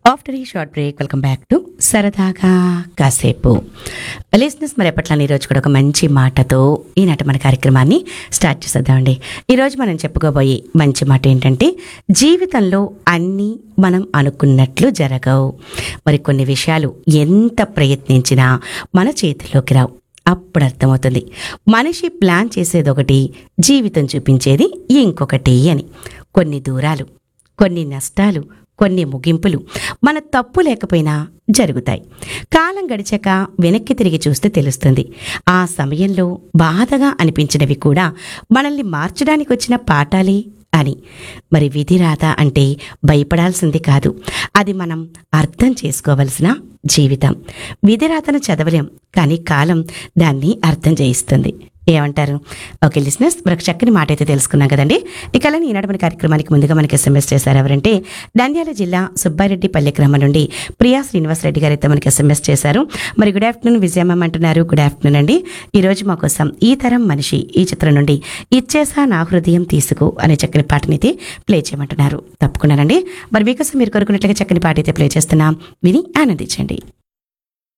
after ఈ short break welcome back to సరదాగా కాసేపు లిసినెస్ మరి ఎప్పట్లని ఈరోజు కూడా ఒక మంచి మాటతో ఈనాటి మన కార్యక్రమాన్ని స్టార్ట్ చేసేద్దామండి ఈరోజు మనం చెప్పుకోబోయే మంచి మాట ఏంటంటే జీవితంలో అన్నీ మనం అనుకున్నట్లు జరగవు మరి కొన్ని విషయాలు ఎంత ప్రయత్నించినా మన చేతిలోకి రావు అప్పుడు అర్థమవుతుంది మనిషి ప్లాన్ చేసేది ఒకటి జీవితం చూపించేది ఇంకొకటి అని కొన్ని దూరాలు కొన్ని నష్టాలు కొన్ని ముగింపులు మన తప్పు లేకపోయినా జరుగుతాయి కాలం గడిచాక వెనక్కి తిరిగి చూస్తే తెలుస్తుంది ఆ సమయంలో బాధగా అనిపించినవి కూడా మనల్ని మార్చడానికి వచ్చిన పాఠాలే అని మరి విధి రాత అంటే భయపడాల్సింది కాదు అది మనం అర్థం చేసుకోవలసిన జీవితం విధి రాతను చదవలేం కానీ కాలం దాన్ని అర్థం చేయిస్తుంది ఏమంటారు ఓకే లిసినర్స్ మరొక చక్కని మాట అయితే తెలుసుకున్నాం కదండి ఇక అలానే ఈనాడు మన కార్యక్రమానికి ముందుగా మనకి ఎస్ఎంఎస్ చేశారు ఎవరంటే నంద్యాల జిల్లా సుబ్బారెడ్డి పల్లె గ్రామం నుండి ప్రియా శ్రీనివాస్ రెడ్డి గారు అయితే మనకి ఎస్ఎంఎస్ చేశారు మరి గుడ్ ఆఫ్టర్నూన్ విజయమ్మ అంటున్నారు గుడ్ ఆఫ్టర్నూన్ అండి ఈ రోజు మా కోసం ఈ తరం మనిషి ఈ చిత్రం నుండి ఇచ్చేసా నా హృదయం తీసుకో అనే చక్కని పాటని అయితే ప్లే చేయమంటున్నారు తప్పకుండానండి మరి మీకోసం మీరు కోరుకున్నట్లుగా చక్కని పాట అయితే ప్లే చేస్తున్నాం విని ఆనందించండి